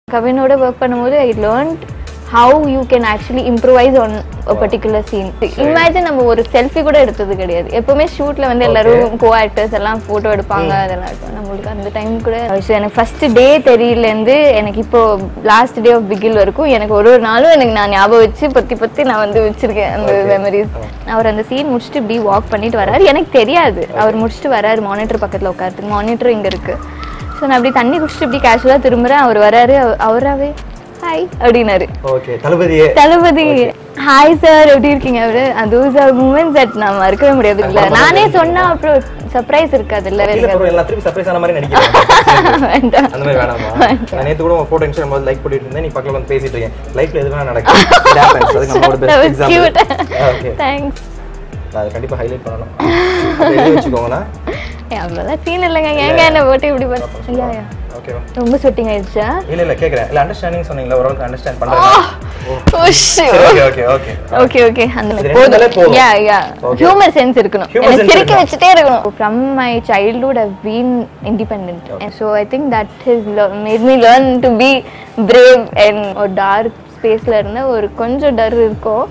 கவினோட work பண்ணும்போது I learn how you can actually improvise on particular scene imagine நம்ம ஒரு selfie கூட எடுத்தது கிடையாது எப்பவுமே ஷூட்ல வந்து எல்லாரும் கோ ஆக்டர்ஸ் எல்லாம் போட்டோ எடுப்பாங்க அதெல்லாம் இருக்கும் நம்மளுக்கு அந்த டைம் கூட so எனக்கு ஃபர்ஸ்ட் டே தெரியலேருந்து எனக்கு இப்போ லாஸ்ட் டே ஆஃப் பிகில் வரைக்கும் எனக்கு ஒரு ஒரு நாளும் எனக்கு நான் ஞாபகம் வச்சு பத்தி பத்தி நான் வந்து வச்சிருக்கேன் அந்த மெமரிஸ் அவர் அந்த சீன் முடிச்சுட்டு இப்படி வாக் பண்ணிட்டு வராரு எனக்கு தெரியாது அவர் முடிச்சுட்டு வராரு மானிட்டர் பக்கத்துல உட்காரத்துக்கு மானிட்டர் இங்க இருக்கு ஸோ நான் அப்படி தண்ணி குடிச்சிட்டு இப்படி கேஷுவலாக திரும்புறேன் அவர் வராரு அவ- அவராவே ஹாய் அப்படின்னாரு ஓகே தளபதியே தளபதி ஹாய் சார் எப்படி இருக்கீங்க அவரு தோஸ் ஆர் மூமெண்ட்ஸ் தட் நான் மறக்கவே முடியாது இல்ல நானே சொன்னா அப்புறம் சர்ப்ரைஸ் இருக்காது இல்ல இல்ல bro, எல்லாம் திருப்பி சர்ப்ரைஸ் ஆன மாதிரி நினைக்கிறேன் வேண்டாம் அந்த மாதிரி வேணாமா நான் நேத்து கூட உங்க போட்டோ இன்ஸ்டாகிராம் போது லைக் பண்ணிட்டு இருந்தேன் நீ பக்கத்துல வந்து பேசிட்டு இருக்கேன் லைஃப்ல எது வேணா நடக்கும் It happens. அதுக்கு நம்மளோட That best was cute. Example okay thanks நான் அதை கண்டிப்பா ஹைலைட் பண்ணணும் அதை எழுதி வச்சுக்கோங்கண்ணா அவ்வளோதான் சீன் இல்லைங்க ஏங்க என்ன போட்டு இப்படி பண்ண யா யா ஓகேவா ரொம்ப ஸ்வெட்டிங் ஆயிடுச்சா இல்ல இல்ல கேக்குறேன் இல்ல அண்டர்ஸ்டாண்டிங் சொன்னீங்களா ஓரளவுக்கு அண்டர்ஸ்டாண்ட் பண்றேன் okay okay okay okay okay அந்த இது மாதிரி ரெண்டு நாளே போதும். Yeah yeah Okay. Humour sense இருக்கணும் Humor எனக்கு sense சிரிக்க இருக்கணும். வச்சுட்டே இருக்கணும் from my childhood have been independent so I think that this made me learn to be brave and ஒரு டார்க் ஸ்பேஸ்ல இருந்த ஒரு கொஞ்சம் டர் இருக்கும்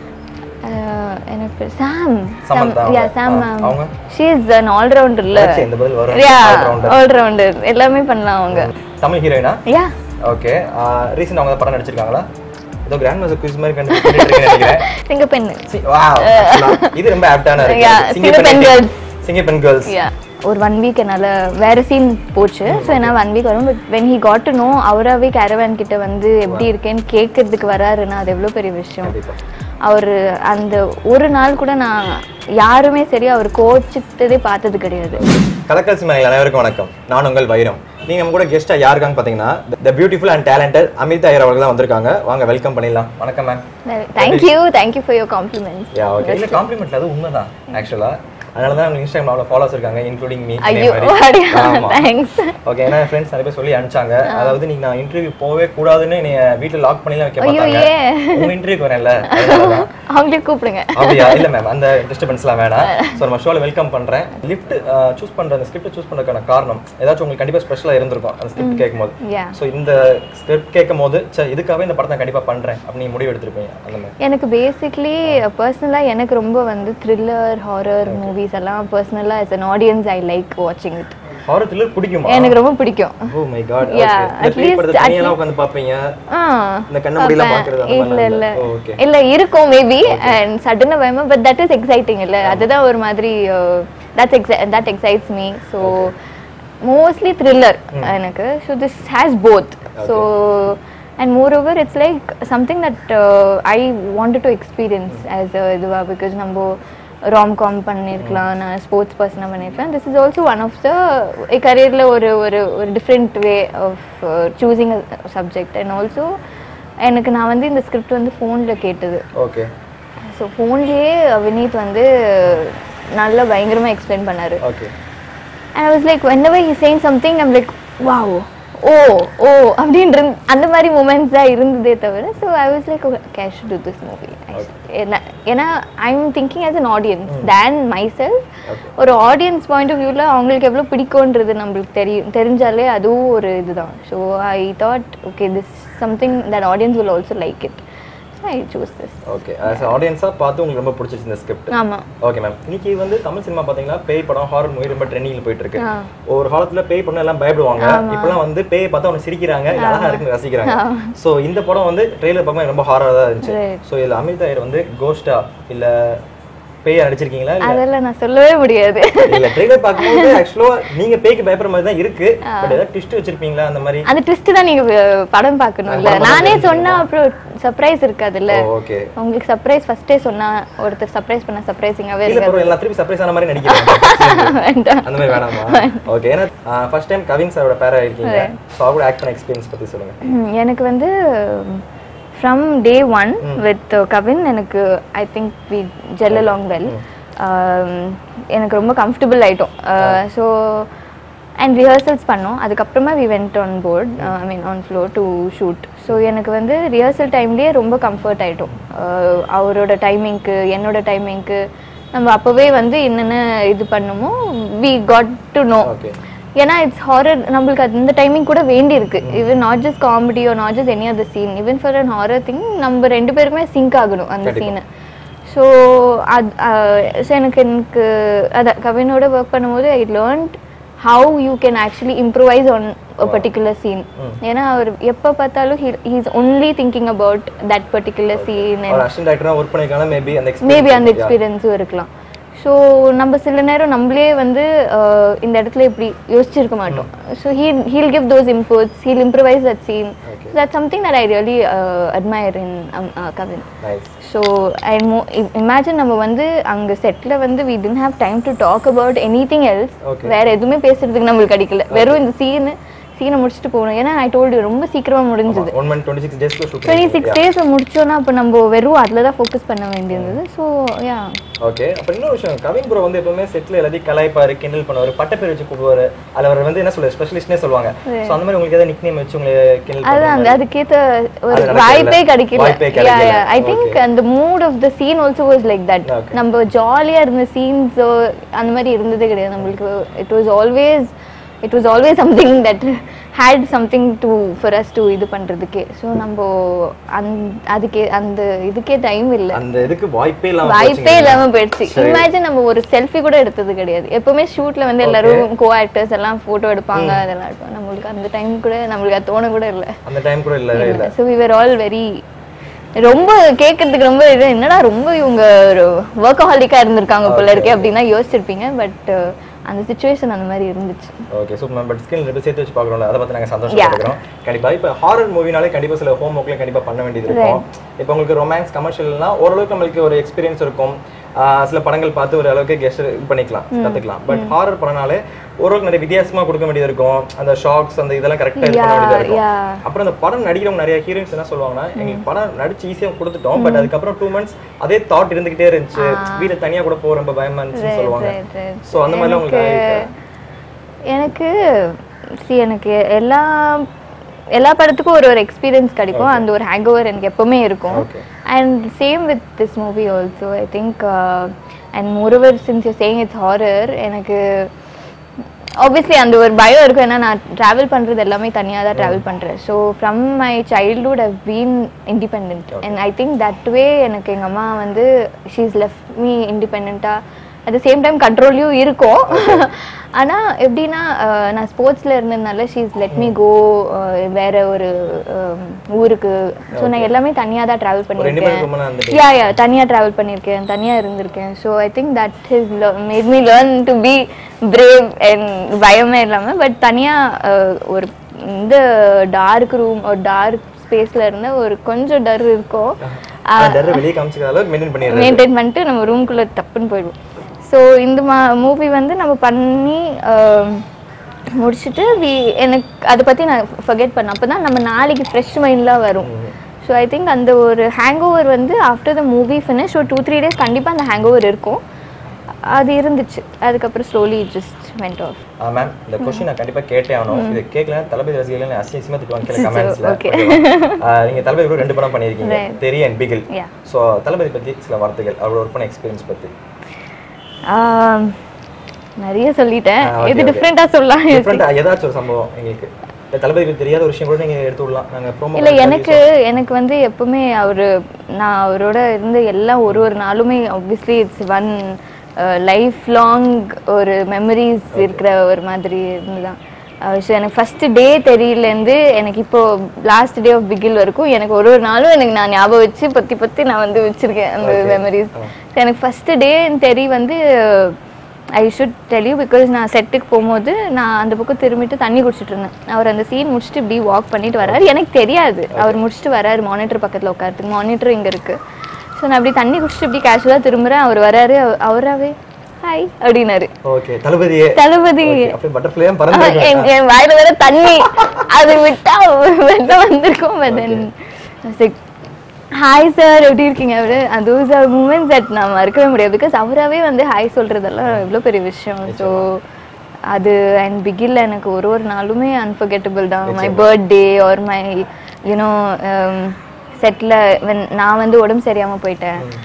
அஹ், எனக்கு சாம் சமந்தா யா அவங்க. சாம் ஆ, மேம் அவங்க? ஷீ இஸ் அன் ஆல்ரவுண்டர் இல்ல சரி, இந்த பதில் வரும். யா All-rounder. ஆல்ரவுண்டர் எல்லாமே பண்ணலாம் அவங்க தமிழ் ஹீரோயினா யா ஓகே ரீசெண்ட் அவங்க படம் நடிச்சிருக்காங்களா ஏதோ கிராண்ட் மாஸ்டர் குவிஸ் மாதிரி கண்டுபிடிச்சிட்டு நினைக்கிறேன் சிங்க பெண்ணு சி- wow, actually, இது ரொம்ப ஆப்டான Yeah, சிங்கப்பெண் girls. சிங்கப்பெண் கேர்ள்ஸ் யா ஒரு ஒன் வீக் என்னால் வேற சீன் போச்சு ஸோ என்னால் ஒன் வீக் வரும் but when he got to know அவராகவே கேரவேன் கிட்ட வந்து எப்படி இருக்கேன்னு கேட்கறதுக்கு வராருன்னா அது எவ்வளோ பெரிய விஷயம் கண்டிப்பா அவர் அந்த ஒரு நாள் கூட நான் யாருமே சரி அவர் கோச்சிட்டதே பார்த்தது கிடையாது கலக்கல் சிமனைகள் அனைவருக்கும் வணக்கம் நான் உங்கள் வைரம் நீங்க நம்ம கூட கெஸ்டா யாருக்காங்க பாத்தீங்கன்னா the beautiful and talented Amitha Iyer அவர்கள் தான் வந்திருக்காங்க வாங்க வெல்கம் பண்ணிடலாம் வணக்கம் ma'am thank you thank you for your compliments yeah okay இல்ல காம்ப்ளிமெண்ட்ல அது உண்மைதான் ஆக்சுவலா அதனால தான் உங்களுக்கு இன்ஸ்டாகிராம் அவ்வளோ ஃபாலோஸ் இருக்காங்க இன்க்ளூடிங் மீ ஐயோ அப்படியா தேங்க்ஸ் ஓகே ஏன்னா ஃப்ரெண்ட்ஸ் நிறைய பேர் சொல்லி அனுப்பிச்சாங்க அதாவது நீங்க நான் இன்டர்வியூ போகவே கூடாதுன்னு நீ வீட்டில் லாக் பண்ணிலாம் வைக்க ஐயோ, மாட்டாங்க ஏன்? உங்க இன்டர்வியூக்கு வரேன்ல அதனாலதான். அவங்களே கூப்பிடுங்க அப்படியா இல்ல மேம் அந்த டிஸ்டர்பன்ஸ்லாம் வேணாம் ஸோ நம்ம ஷோல வெல்கம் பண்றேன் லிஃப்ட் சூஸ் பண்ற அந்த ஸ்கிரிப்ட் சூஸ் பண்றதுக்கான காரணம் ஏதாச்சும் உங்களுக்கு கண்டிப்பா ஸ்பெஷலா இருந்திருக்கும் அந்த ஸ்கிரிப்ட் கேட்கும்போது யா ஸோ இந்த ஸ்கிரிப்ட் கேட்கும் போது சே இதுக்காகவே இந்த படத்தை கண்டிப்பா பண்றேன் அப்படி நீங்க முடிவு எடுத்திருப்பீங்க அந்த மாதிரி எனக்கு பேசிக்லி பர்சனலாக எனக்கு ரொம்ப வந்து த்ரில்லர் ஹாரர் மூவிஸ் எல்லாம் பர்சனலாக as an audience I like வாட்சிங் இட் ஹாரர் த்ரில்லர் பிடிக்குமா எனக்கு ரொம்ப பிடிக்கும் ஓ மை காட் Yeah, இந்த at ப்ளே least- படத்தை தனியெல்லாம் உட்காந்து பாப்பீங்க ஆ இந்த கண்ண முடியெல்லாம் பாக்குறது அந்த இல்ல மாதிரி இல்ல ஓகே இல்ல இருக்கும் மேபி அண்ட் சடனா பயமா பட் தட் இஸ் எக்ஸைட்டிங் இல்ல அதுதான் ஒரு மாதிரி that's exci that excites me so mostly thriller எனக்கு so this has both so and moreover it's like something that I wanted to experience as இதுவா because நம்ம romcom பண்ணியிருக்கலாம் நான் sports பர்சனாக பண்ணியிருக்கேன் this is also one of the கரியரில் ஒரு ஒரு ஒரு different way of choosing subject and also எனக்கு நான் வந்து இந்த ஸ்கிரிப்ட் வந்து ஃபோனில் கேட்டது ஓகே ஸோ ஃபோன்லேயே வினீத் வந்து நல்லா பயங்கரமாக எக்ஸ்பிளைன் பண்ணாரு okay and I was like whenever he saying something I'm like wow oh oh அப்படின்ற அந்த மாதிரி மூமெண்ட்ஸ் தான் இருந்ததே தவிர so I was like cash to this movie ஏன்னா I am thinking as an audience then myself ஒரு audience point of வியூவில் அவங்களுக்கு எவ்வளோ பிடிக்கும்ன்றது நம்மளுக்கு தெரியும் தெரிஞ்சாலே அதுவும் ஒரு இதுதான் so I thought okay this something that audience will also like it so I choose this okay as ஆடியன்ஸா பார்த்து உங்களுக்கு ரொம்ப பிடிச்சிருச்சு இந்த ஸ்கிரிப்ட் ஆமாம் ஓகே மேம் இன்னைக்கு வந்து தமிழ் சினிமா பாத்தீங்கன்னா பேய் படம் ஹாரர் மூவி ரொம்ப ட்ரெண்டிங்ல போயிட்டு இருக்கு ஆ. ஒரு காலத்துல பேய் படம் எல்லாம் பயப்படுவாங்க இப்பெல்லாம் வந்து பேய் பார்த்தா அவங்க சிரிக்கிறாங்க இல்ல அழகா இருக்குன்னு ரசிக்கிறாங்க சோ இந்த படம் வந்து ட்ரெய்லர் பார்க்கும்போது ரொம்ப ஹாரரா தான் இருந்துச்சு Right. சோ இதுல அமித் ஐயர் வந்து கோஸ்டா இல்ல பேயா நடிச்சிருக்கீங்களா இல்ல அதெல்லாம் நான் சொல்லவே முடியாது இல்ல ட்ரெய்லர் பார்க்கும்போது ஆக்சுவலா நீங்க பேய்க்கு பயப்படுற மாதிரி தான் இருக்கு பட் ஏதாவது ட்விஸ்ட் வச்சிருப்பீங்களா அந்த மாதிரி அந்த ட்விஸ்ட் தான் நீங்க அஹ், படம் பார்க்கணும்ல நானே சொன்னா அப்புறம் சர்ப்ரைஸ் இருக்காதுல்ல ஓகே உங்களுக்கு சர்ப்ரைஸ் ஃபர்ஸ்டே சொன்னா ஒருத்தர் சர்ப்ரைஸ் பண்ண சர்ப்ரைசிங்காவே இல்ல இருக்காது ப்ரோ எல்லாம் திருப்பி சர்ப்ரைஸ் ஆன மாதிரி நடிக்கிறேன் வேண்டாம் அந்த மாதிரி வேணாமா ஓகே ஏன்னா ஃபர்ஸ்ட் டைம் கவின் சாரோட பேரா இருக்கீங்க ஸோ அவரோட ஆக்ட் பண்ண எக்ஸ்பீரியன்ஸ் பத்தி சொல்லுங்க ம், எனக்கு வந்து from day one with Kavin எனக்கு I think we gel along well எனக்கு ரொம்ப கம்ஃபர்டபுள் ஆயிட்டோம் ஸோ அண்ட் ரிஹர்சல்ஸ் பண்ணோம் அதுக்கப்புறமா we went on board I mean on floor to shoot so எனக்கு வந்து ரிஹர்சல் டைம்லேயே ரொம்ப கம்ஃபர்ட் ஆயிட்டோம் அஹ், அவரோட டைமிங்க்கு என்னோட டைமிங்க்கு நம்ம அப்போவே வந்து என்னென்ன இது பண்ணுமோ we got to know okay ஏன்னா இட்ஸ் ஹாரர் நம்மளுக்கு அது இந்த டைமிங் கூட வேண்டி இருக்கு even not just comedy or not just any other scene even for an horror thing நம்ம ரெண்டு பேருமே சிங்க் ஆகணும் அந்த சீனை ஸோ அது ஸோ எனக்கு எனக்கு அதான் கவினோட ஒர்க் பண்ணும்போது I learned how you can actually improvise on a particular scene ஏன்னா அவர் எப்போ பார்த்தாலும் he is only thinking about that particular scene ஒரு அசிஸ்டன்ட் டைரக்டரா ஒர்க் பண்ணிருக்காங்க மேபி அந்த மேபி அந்த experience எக்ஸ்பீரியன்ஸும் இருக்கலாம் ஸோ நம்ம சில நேரம் நம்மளே வந்து அஹ், இந்த இடத்துல இப்படி யோசிச்சிருக்க மாட்டோம் so he he'll give those inputs he'll improvise that scene that something that I really admire in Kavin nice so I மோ இமேஜின் நம்ம வந்து அங்கே செட்டில் வந்து we didn't have time to talk about anything else Okay. வேற எதுவுமே பேசுறதுக்கு நம்மளுக்கு கிடைக்கல வெறும் இந்த சீனு சீனை முடிச்சுட்டு போகணும் ஏன்னா ஐ டோல்டு ரொம்ப சீக்கிரமா முடிஞ்சது ஒன் மந்த் டுவெண்ட்டி சிக்ஸ் டேஸ்க்கு ஷூட் டுவெண்ட்டி சிக்ஸ் டேஸை முடிச்சோன்னா அப்போ நம்ம வெறும் அதில் தான் ஃபோக்கஸ் பண்ண வேண்டியிருந்தது ஸோ யா ஓகே அப்ப இன்னொரு விஷயம் கவின் ப்ரோ வந்து எப்பவுமே செட்ல எல்லாத்தையும் கலாய்ப்பாரு கிண்டல் பண்ணுவாரு பட்டப்பேர் வச்சு கூப்பிடுவாரு அதுல அவர் வந்து என்ன சொல்ல ஸ்பெஷலிஸ்ட்னே சொல்லுவாங்க சோ அந்த மாதிரி உங்களுக்கு ஏதாவது நிக் நேம் வச்சு உங்களை கிண்டல் அதுதான் பண்ணுவாங்க அந்த அதுக்கேற்ற ஒரு அது நடக்கல. வாய்ப்பே கிடைக்கல வாய்ப்பே கிடைக்கல. ஐ திங்க் அந்த mood of the scene also was like that Okay. நம்ம ஜாலியா இருந்த சீன்ஸோ அந்த மாதிரி இருந்ததே கிடையாது நம்மளுக்கு it was always it was always something that had something to for us to இது பண்றதுக்கே ஸோ நம்ம அந் அதுக்கே அந்த இதுக்கே டைம் இல்லை அந்த இதுக்கு வாய்ப்பே இல்லாம வாய்ப்பே போச்சுங்க. இல்லாம போயிடுச்சு சரி. இமேஜின் நம்ம ஒரு செல்ஃபி கூட எடுத்தது கிடையாது எப்பவுமே ஷூட்ல வந்து எல்லாரும் கோ ஆக்டர்ஸ் எல்லாம் போட்டோ எடுப்பாங்க அதெல்லாம் எடுப்பாங்க நம்மளுக்கு அந்த டைம் கூட நம்மளுக்கு அது தோண கூட இல்லை அந்த டைம் கூட இல்லவே இல்ல so we were all very ரொம்ப கேட்கறதுக்கு ரொம்ப இது என்னடா ரொம்ப இவங்க ஒரு ஒர்க்கஹாலிக்கா இருந்திருக்காங்க போல இருக்கே அப்படின்னா யோசிச்சிருப்பீங்க பட் அந்த சுச்சுவேஷன் அந்த மாதிரி இருந்துச்சு okay super ma'am but skill ரெண்டு சேர்த்து வச்சு பார்க்குறோம்ல அதை பத்தி நாங்க சந்தோஷப்படுறோம் கண்டிப்பா இப்போ ஹாரர் மூவினாலே கண்டிப்பா சில ஹோம் ஒர்க்லாம் கண்டிப்பா பண்ண வேண்டியது இருக்கும் இப்போ உங்களுக்கு ரொமான்ஸ் கமர்ஷியல்னா ஓரளவுக்கு நம்மளுக்கு ஒரு எக்ஸ்பீரியன்ஸ் இருக்கும் ஆஹ் சில படங்கள் பார்த்து ஒரு அளவுக்கு கெஸ்ட் இது பண்ணிக்கலாம் கத்துக்கலாம் பட் ஹாரர் படம்னாலே ஓரளவுக்கு நிறைய வித்தியாசமா கொடுக்க வேண்டியது இருக்கும் அந்த ஷாக்ஸ் அந்த இதெல்லாம் கரெக்டா இது பண்ண வேண்டியதா இருக்கும் yeah. அப்புறம் அந்த படம் நடிக்கிறவங்க நிறைய ஹீரோயின்ஸ் என்ன சொல்லுவாங்கன்னா எங்களுக்கு படம் நடிச்சு ஈஸியா கொடுத்துட்டோம் பட் அதுக்கப்புறம் டூ மந்த்ஸ் அதே தாட் இருந்துகிட்டே இருந்துச்சு வீட்டுல தனியா கூட போக ரொம்ப பயமா இருந்துச்சுன்னு சொல்லுவாங்க right, right. சோ அந்த மாதிரிலாம் உங்களுக்கு ஆயிருக்கா? எனக்கு சி எனக்கு எல்லா எல்லா படத்துக்கும் ஒரு ஒரு எக்ஸ்பீரியன்ஸ் கிடைக்கும் அந்த ஒரு ஹேங் ஓவர் எனக்கு எப்பவுமே இருக்கும் Okay. And same with this movie also I think and moreover since you saying it's horror எனக்கு ஆப்வியஸ்லி அந்த ஒரு பயம் இருக்கும் ஏன்னா நான் ட்ராவல் பண்ணுறது எல்லாமே தனியாக தான் ட்ராவல் பண்ணுறேன் so from my childhood have been independent and I think that way எனக்கு எங்கள் அம்மா வந்து ஷீஸ் லெஃப்ட் மீ இண்டிபெண்ட்டாக அட் த சேம் டைம் கண்ட்ரோல்லையும் இருக்கும் ஆனால் எப்படின்னா அஹ், நான் ஸ்போர்ட்ஸில் இருந்ததுனால ஷீஸ் லெட் மீ கோ வேற ஒரு அஹ், ஊருக்கு ஸோ நான் எல்லாமே தனியாக தான் ட்ராவல் ஒரு பண்ணியிருக்கேன் independent woman ஆ இருந்துட்டு. யா யா தனியாக ட்ராவல் பண்ணியிருக்கேன் தனியாக இருந்திருக்கேன் so I think that this made me learn to be brave and பயமே இல்லாமல் பட் தனியாக ஒரு இந்த டார்க் ரூம் ஒரு டார்க் ஸ்பேஸில் இருந்த ஒரு கொஞ்சம் டர் இருக்கும் அந்த டர் வெளியே காமிச்சிக்கிற அளவுக்கு மெயின்டைன் பண்ணிடுறது மெயின்டைன் பண்ணிட்டு நம்ம ரூம்குள்ளே தப்புன்னு போயிடுவோம் ஸோ இந்த மா மூவி வந்து நம்ம பண்ணி ஆஹ், முடிச்சுட்டு வி எனக்கு அதை பற்றி நான் ஃபர்கெட் பண்ணேன் அப்போ தான் நம்ம நாளைக்கு ஃப்ரெஷ் மைண்ட்லாம் வரும் ஸோ ஐ திங்க் அந்த ஒரு ஹேங் ஓவர் வந்து ஆஃப்டர் த மூவி ஃபினிஷ் ஒரு டூ த்ரீ டேஸ் கண்டிப்பாக அந்த ஹேங் ஓவர் இருக்கும் அது இருந்துச்சு அதுக்கப்புறம் slowly just went off ma'am இந்த கொஸ்டின் நான் கண்டிப்பா கேட்டே ஆகணும் இது கேட்கல தளபதி ரசிகர்கள் அசியமா திட்டுவாங்க கீழே கமெண்ட்ஸ்ல okay. நீங்க தளபதி கூட ரெண்டு படம் பண்ணியிருக்கீங்க Right. தெரிய அண்ட் பிகில் Yeah. ஸோ தளபதி பத்தி சில வார்த்தைகள் அவரோட ஒர்க் பண்ண எக்ஸ்பீரியன்ஸ் பத்தி ஆஹ், நிறைய சொல்லிட்டேன் Ah, okay, இது okay. டிஃப்ரெண்ட்டாக சொல்லலாம் டிஃப்ரெண்ட் ஏதாச்சும் ஒரு சம்பவம் எங்களுக்கு இந்த தளபதிக்கு தெரியாத ஒரு விஷயம் கூட நீங்க எடுத்து விடலாம் நாங்க ப்ரோமோ இல்ல எனக்கு எனக்கு வந்து எப்பவுமே அவரு நான் அவரோட இருந்த எல்லாம் ஒரு ஒரு நாளுமே obviously it's one life long ஒரு மெமரிஸ் இருக்கிற ஒரு மாதிரி இருந்துதான் ஸோ எனக்கு ஃபர்ஸ்ட் டே தெரியலேருந்து எனக்கு இப்போ லாஸ்ட் டே ஆஃப் பிகில் வரைக்கும் எனக்கு ஒரு ஒரு நாளும் எனக்கு நான் ஞாபகம் வச்சு பத்தி பத்தி நான் வந்து வச்சிருக்கேன் அந்த Okay. மெமரிஸ் எனக்கு ஃபர்ஸ்ட் டே தெரி வந்து I should tell you because நான் செட்டுக்கு போகும்போது நான் அந்த பக்கம் திரும்பிட்டு தண்ணி குடிச்சிட்டு இருந்தேன் அவர் அந்த சீன் முடிச்சுட்டு இப்படி வாக் பண்ணிட்டு வராரு எனக்கு தெரியாது அவர் முடிச்சுட்டு வராரு மானிட்டர் பக்கத்தில் உட்காரத்துக்கு மானிட்டர் இங்கே இருக்கு ஸோ நான் அப்படி தண்ணி குடிச்சிட்டு இப்படி கேஷுவலாக திரும்புறேன் அவர் வராரு அவ- அவராவே ஹாய் அப்படின்னாரு ஓகே தளபதியே தளபதி Okay, அப்படியே பட்டர்ஃப்ளையும் ஆஹ், பறந்து என் என் வாயில வேற தண்ணி அது விட்டா வெள்ள வந்திருக்கும் பட் தென் ஹாய் சார் எப்படி இருக்கீங்க அவரு தோஸ் ஆர் மூமெண்ட்ஸ் தட் நான் மறக்கவே முடியாது பிகாஸ் அவராவே வந்து ஹாய் சொல்றதெல்லாம் எவ்வளோ பெரிய விஷயம் ஸோ அது அண்ட் பிகில் எனக்கு ஒரு ஒரு நாளுமே அன்ஃபர்கெட்டபிள் தான் my birthday or my you know செட்டில் நான் வந்து உடம்பு சரியாமல் போயிட்டேன்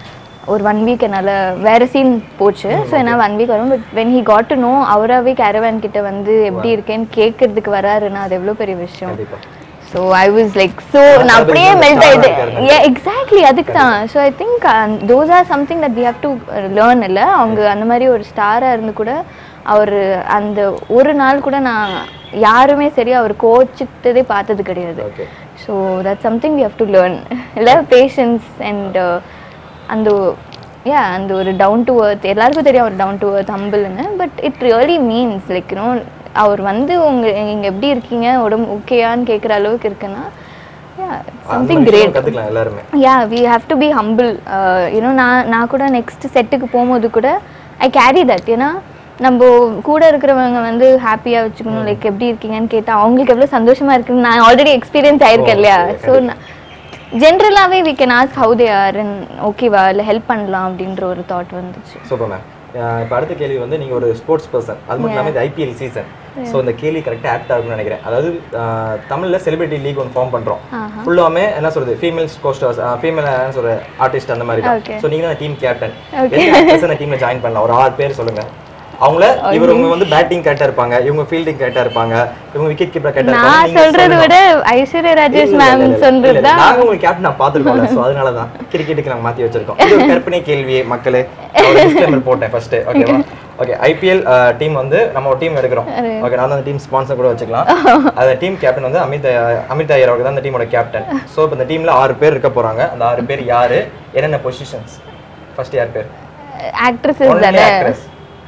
ஒரு ஒன் வீக் என்னால் வேற சீன் போச்சு ஸோ என்னால் ஒன் வீக் வரும் but when he got to know அவராகவே கேரவேன் கிட்ட வந்து எப்படி இருக்கேன்னு கேட்கறதுக்கு வராருன்னா அது எவ்வளோ பெரிய விஷயம் கண்டிப்பா so I was like so நான் அப்படியே celebrity மெல்ட் star ஆயிட்டேன் இருக்காரு. ஏ எக்ஸாக்ட்லி அதுக்கு தான் so I think those are something that we have to learn இல்லை அவங்க அந்த மாதிரி ஒரு ஸ்டாராக இருந்து கூட அவர் அந்த ஒரு நாள் கூட நான் யாருமே சரி அவர் கோச்சிட்டதே பார்த்தது கிடையாது okay so that something we have to learn இல்லை பேஷன்ஸ் அண்ட் அந்த யா அந்த ஒரு டவுன் டு earth எல்லாருக்கும் தெரியும் அவர் டவுன் டு earth ஹம்பிள்னு but it really means like you know அவர் வந்து உங்க நீங்கள் எப்படி இருக்கீங்க உடம்பு ஓகேயான்னு கேட்குற அளவுக்கு இருக்குன்னா யா சம்திங் கிரேட் கத்துக்கலாம் எல்லாருமே yeah we have to be humble you know நான் நான் கூட நெக்ஸ்ட் செட்டுக்கு போகும்போது கூட ஐ கேரி தட் ஏன்னா நம்ம கூட இருக்கிறவங்க வந்து ஹாப்பியாக வச்சுக்கணும் லைக் எப்படி இருக்கீங்கன்னு கேட்டால் அவங்களுக்கு எவ்வளோ சந்தோஷமா இருக்குன்னு நான் ஆல்ரெடி எக்ஸ்பீரியன்ஸ் ஆயிருக்கேன் இல்லையா ஸோ ஜென்ரலாகவே we can ask how they are ஓகேவா இல்லை ஹெல்ப் பண்ணலாம் அப்படின்ற ஒரு தாட் வந்துச்சு சூப்பர் மேம் இப்போ அடுத்த கேள்வி வந்து நீங்க ஒரு ஸ்போர்ட்ஸ் பர்சன் அது மட்டும் இல்லாமல் இது ஐபிஎல் சீசன் ஸோ இந்த கேள்வி கரெக்டாக ஆப்ட் ஆகும்னு நினைக்கிறேன் அதாவது ஆஹ், தமிழ்ல செலிபிரிட்டி லீக் ஒன்று ஃபார்ம் பண்றோம் ஃபுல்லாமே என்ன சொல்றது ஃபீமேல் கோஸ்டர்ஸ் ஃபீமேல் என்ன சொல்ற ஆர்டிஸ்ட் அந்த மாதிரி தான் Okay. ஸோ நீங்க தான் டீம் கேப்டன் அந்த டீம்ல ஜாயின் பண்ணலாம் ஒரு ஆறு பேர் சொல்லுங்க அவங்கள இவங்க வந்து பேட்டிங் கரெக்டாக இருப்பாங்க இவங்க ஃபீல்டிங் கரெக்டாக இருப்பாங்க இவங்க விக்கெட் கீப்பர் கரெக்டாக இருப்பாங்க நான் நீங்க சொல்றதை சொல்லணும். விட ஐஸ்வர்யா ராஜேஷ் இல்ல, மேம் இல்ல, இல்ல, சொல்றது இல்ல, தான் நாங்க உங்களுக்கு கேப்டன் நான் பாத்துருக்கோம்ல சோ அதனால தான் கிரிக்கெட்டுக்கு நாங்க மாத்தி வச்சிருக்கோம் இது ஒரு கற்பனை கேள்வி மக்களே ஒரு டிஸ்க்ளைமர் போட்டேன் ஃபர்ஸ்ட் ஓகேவா ஓகே ஐபிஎல் டீம் வந்து நம்ம ஒரு டீம் எடுக்கிறோம் ஓகே நான் அந்த டீம் ஸ்பான்சர் கூட வச்சுக்கலாம் அந்த டீம் கேப்டன் வந்து அமித் அஹ், அமித் ஐயர் அவர்கள் தான் அந்த டீமோட கேப்டன் சோ இப்போ இந்த டீம்ல ஆறு பேர் இருக்க போறாங்க அந்த ஆறு பேர் யாரு என்னென்ன பொசிஷன்ஸ் ஃபர்ஸ்ட் யார் பேர் ஆக்ட்ரஸஸ் ஒன்லி தானே actress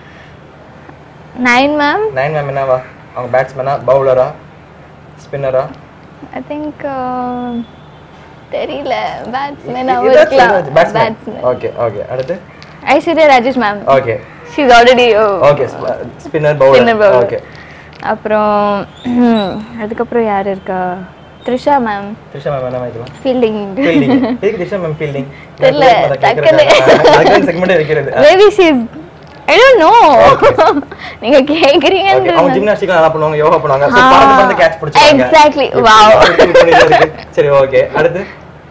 Nayan ma'am Nayan ma'am என்னவா அவங்க பேட்ஸ்மேனா பவுலரா ஸ்பின்னரா ஐ திங்க் தெரியல பேட்ஸ்மேன் இருக்கலாம் பேட்ஸ்மேன் பேட்ஸ்மேன் ஓகே ஓகே அடுத்து Aishwarya Rajesh ma'am okay she's already okay spinner Spinner bowler bowler. Okay அப்புறம் அதுக்கப்புறம் யார் இருக்கா த்ரிஷா மேம் த்ரிஷா மேம் என்ன வைக்கலாம் ஃபீல்டிங் ஃபீல்டிங் எதுக்கு த்ரிஷா மேம் ஃபீல்டிங் தெரியல, டக்குனு. செக்மெண்ட் வைக்கிறது maybe she's I don't know நீங்க ஓகே கேக்குறீங்கன்ற அவங்க ஜிம்னாஸ்டிக் நல்லா பண்ணுவாங்க யோகா பண்ணுவாங்க சோ பறந்து பறந்து கேட்ச் பிடிச்சாங்க Exactly. Wow. சரி ஓகே அடுத்து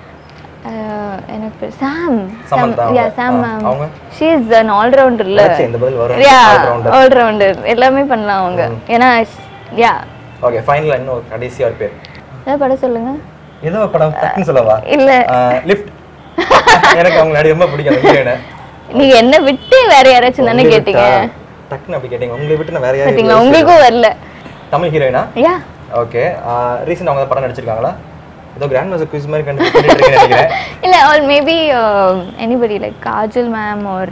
எனக்கு சாம் சமந்தா யா அவங்க. சாம் ஆ, மேம் அவங்க? ஷீ இஸ் an ஆல்ரவுண்டர் இல்ல நினைச்சேன் இந்த பதில் வரும். யா All-rounder. ஆல்ரவுண்டர் எல்லாமே பண்ணலாம் அவங்க ஏன்னா யா ஓகே ஃபைனலா இன்னும் ஒரு கடைசியா ஒரு பேர் ஏதாவது படம் சொல்லுங்க ஏதோ ஒரு படம் டக்குன்னு சொல்லவா இல்ல லிஃப்ட் எனக்கு அவங்க நடி ரொம்ப பிடிக்கும் அந்த ஹீரோயினை நீங்க என்ன விட்டு வேற யாராச்சும் தானே கேட்டீங்க டக்குன்னு அப்படி கேட்டீங்க உங்களை விட்டு நான் வேற யாரையும் பாத்தீங்களா உங்களுக்கும் வரல தமிழ் ஹீரோயினா யா ஓகே ரீசெண்ட் அவங்க படம் நடிச்சிருக்காங்களா ஏதோ கிராண்ட் மாஸ்டர் குவிஸ் மாதிரி கண்டு பண்ணிட்டு இருக்கேன்னு நினைக்கிறேன் இல்ல or maybe anybody like Kajal ma'am or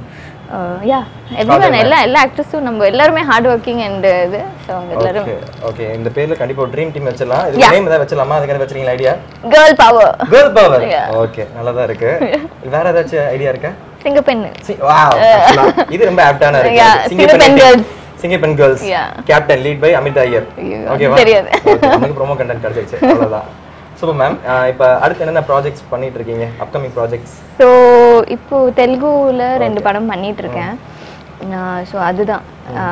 yeah everyone எல்லா எல்லா ஆக்ட்ரஸும் நம்ம எல்லாருமே ஹார்ட் ஒர்க்கிங் அண்ட் இது ஸோ அவங்க எல்லாரும் ஓகே ஓகே இந்த பேர்ல கண்டிப்பா ஒரு ட்ரீம் டீம் வச்சிடலாம் இது நேம் ஏதாவது வச்சிடலாமா அதுக்கு வச்சிருக்கீங்களா idea girl power girl power Yeah. Okay நல்லதா இருக்கு வேற ஏதாச்சும் ஐடியா இருக்கா சிங்கப்பெண்ணு சி- wow, actually, இது ரொம்ப ஆப்டான இருக்கு Yeah, சிங்கப்பெண் girls. சிங்கப்பெண் girls Yeah. Captain lead by Amit Iyer ஐயோ, ஓகேவா தெரியாது. Okay, நமக்கு ப்ரோமோ கண்டென்ட் கிடைச்சிருச்சு அவ்வளவுதான் சூப்பர் மேம் இப்போ அடுத்து என்னென்ன ப்ராஜெக்ட்ஸ் பண்ணிட்டு இருக்கீங்க அப்கமிங் ப்ராஜெக்ட்ஸ் ஸோ இப்போ தெலுங்குல ரெண்டு படம் பண்ணிட்டு இருக்கேன் ஸோ அதுதான்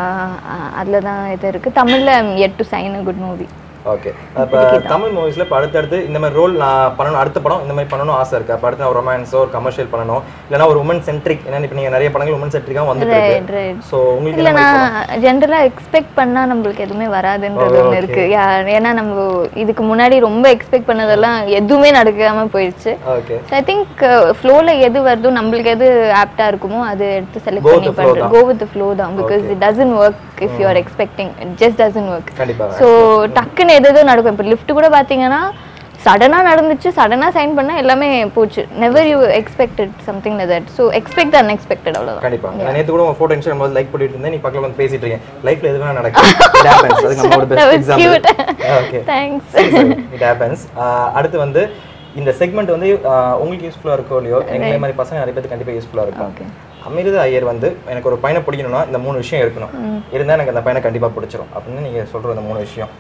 அதில் தான் இது இருக்கு தமிழ்ல it to sign a good movie okay இப்போ தமிழ் மூவிஸ்ல இப்போ அடுத்தடுத்து இந்த மாதிரி ரோல் நான் பண்ணணும் அடுத்த படம் இந்த மாதிரி பண்ணணும் ஆசை இருக்கு அப்போ அடுத்து நான் ரொமான்ஸோ ஒரு கமர்ஷியல் பண்ணணும் இல்லைன்னா ஒரு உமன் சென்ட்ரிக் ஏன்னா இப்போ நீங்க நிறைய படங்கள் உமன் சென்ட்ரிக்காக வந்துட்டு ரைட் இருக்கு ரைட் ஸோ உங்களுக்கு இல்ல என்ன மாதிரி படம்? நான் ஜென்ரலா எக்ஸ்பெக்ட் பண்ணா நம்மளுக்கு எதுவுமே வராதுன்றது Oh, ஒண்ணு okay. இருக்கு யா- ஏன்னா நம்ம இதுக்கு முன்னாடி ரொம்ப எக்ஸ்பெக்ட் பண்ணதெல்லாம் எதுவுமே நடக்காம போயிடுச்சு ஓகே ஐ திங்க் ஃப்ளோல எது வருதோ நம்மளுக்கு எது ஆப்டா இருக்குமோ அது எடுத்து செலக்ட் Go with பண்ணி the flow பண்றேன் தான். கோ வித் ஃப்ளோ தான் because it doesn't work if you are expecting it just doesn't work கண்டிப்பா ஸோ டக்குன்னு எது எதுவும் நடக்கும் இப்போ லிஃப்ட் கூட பார்த்தீங்கன்னா சடனாக நடந்துச்சு சடனாக சைன் பண்ண எல்லாமே போச்சு never you expected something that so expect unexpected அவ்வளோதான் கண்டிப்பா நான் நேத்து கூட உங்க போட்டோ இன்ஸ்டாகிராம் போது லைக் பண்ணிட்டு இருந்தேன் நீ பக்கத்துல வந்து பேசிட்டு இருக்கேன் லைஃப்ல எது வேணா நடக்கும் It happens. அதுக்கு நம்மளோட That best was example cute. Okay thanks it happens அடுத்து வந்து இந்த செக்மெண்ட் வந்து ஆஹ், உங்களுக்கு யூஸ்ஃபுல்லா இருக்கோ இல்லையோ எங்களை மாதிரி பசங்க நிறைய பேருக்கு கண்டிப்பா யூஸ்ஃபுல்லா இருக்கும் ஓகே அமிர்த ஐயர் வந்து எனக்கு ஒரு பையனை பிடிக்கணும்னா இந்த மூணு விஷயம் இருக்கணும் இருந்தா எனக்கு அந்த பையனை கண்டிப்பா பிடிச்சிரும் அப்படின்னு நீங்க சொல்ற அந்த மூணு விஷயம்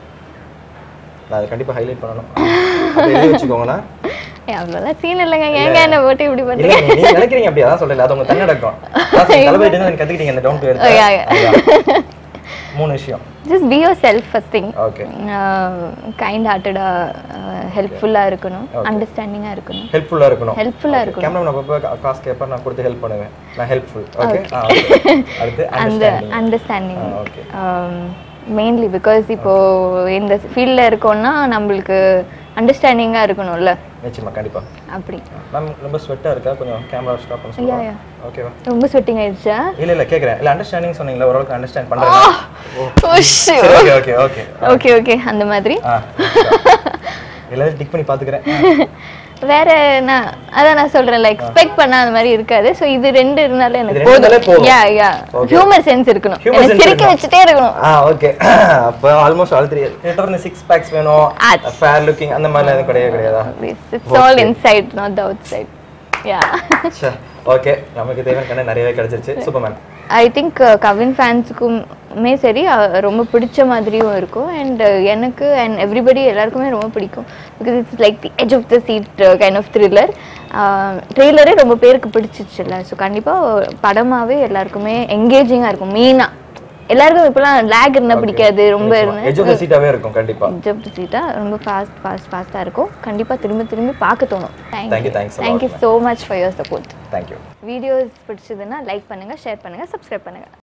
நான் அதை கண்டிப்பா ஹைலைட் பண்ணணும் அதை எழுதி வச்சுக்கோங்கன்னா ஏ அவ்வளோதான் சீன் இல்லைங்க ஏங்க என்ன போட்டு இப்படி இல்ல பண்ணுறீங்க நீங்க நீங்க நினைக்கிறீங்க அப்படி அதான் சொல்லல அது உங்க தன்னடக்கம் தலபதி இருந்து கத்துக்கிட்டீங்க இந்த down to Oh, yeah, yeah. மூணு விஷயம் just be yourself first thing okay kind ஹார்ட்டடாக ஹெல்ப்ஃபுல்லாக இருக்கணும் அண்டர்ஸ்டாண்டிங்காக இருக்கணும் ஹெல்ப்ஃபுல்லா இருக்கணும் ஹெல்ப்ஃபுல்லாக இருக்கணும் கேமரா நான் அப்பப்போ காசு கேட்பேன் நான் கொடுத்து ஹெல்ப் பண்ணுவேன் நான் ஹெல்ப்ஃபுல் ஓகே அடுத்து அந்த understanding understanding okay mainly because இப்போ இந்த ஃபீல்டில் இருக்கோம்னா நம்மளுக்கு அண்டர்ஸ்டாண்டிங்காக இருக்கணும்ல நிச்சயமா கண்டிப்பா அப்படி மேம் ரொம்ப ஸ்வெட்டாக இருக்கா கொஞ்சம் கேமரா ஸ்டாப் பண்ண யா சொல்லுங்க யா ஓகேவா ரொம்ப ஸ்வெட்டிங் ஆயிடுச்சா இல்ல இல்ல கேக்குறேன் இல்ல அண்டர்ஸ்டாண்டிங் சொன்னீங்களா ஓரளவுக்கு அண்டர்ஸ்டாண்ட் பண்றேன் okay okay okay okay okay அந்த மாதிரி ஆ எல்லாரும் டிக் பண்ணி பாத்துக்கிறேன் வேற நான் அதான் நான் சொல்றேன்ல எக்ஸ்பெக்ட் பண்ண அந்த மாதிரி இருக்காது சோ இது ரெண்டு இருந்தாலே எனக்கு இது ரெண்டு இருந்தாலே போதும் போதும். Yeah yeah Okay. Humour sense இருக்கணும் Humour எனக்கு sense சிரிக்க இருக்கணும். வச்சுட்டே இருக்கணும் ஆ ஓகே அப்போ ஆல்மோஸ்ட் ஆல் த்ரீ கிட்ட சிக்ஸ் பேக்ஸ் வேணும் அது. ஃபேர் லுக்கிங் அந்த மாதிரிலாம் எதுவும் கிடையாது கிடையாதா it's all inside not the outside yeah okay நமக்கு தேவையான கண்ணு நிறையவே கிடைச்சிருச்சு super ma'am I think Kavin ஃபேன்ஸுக்குமே சரி அஹ், ரொம்ப பிடிச்ச மாதிரியும் இருக்கும் அண்ட் எனக்கு அண்ட் எவ்ரிபடி எல்லாருக்குமே ரொம்ப பிடிக்கும் because it's like the edge of the seat kind of thriller ட்ரெய்லரே ரொம்ப பேருக்கு பிடிச்சிச்சுல்ல ஸோ கண்டிப்பாக படமாகவே எல்லாருக்குமே எங்கேஜிங்காக இருக்கும் மெயினாக எல்லாருக்கும் இப்போலாம் லேக் இருந்தால் பிடிக்காது ரொம்ப எஜ் ஆஃப் த சீட்டாவே இருக்கும் கண்டிப்பா எஜ் ஆஃப் த சீட்டாக ரொம்ப ஃபாஸ்ட் ஃபாஸ்ட் ஃபாஸ்ட்டாக இருக்கும் கண்டிப்பாக திரும்ப திரும்பி பார்க்க தோணும் Thank you, thank you thanks a lot, thank you so much for your support thank you videos பிடிச்சதுன்னா லைக் பண்ணுங்கள் ஷேர் பண்ணுங்கள் சப்ஸ்கிரைப் பண்ணுங்கள்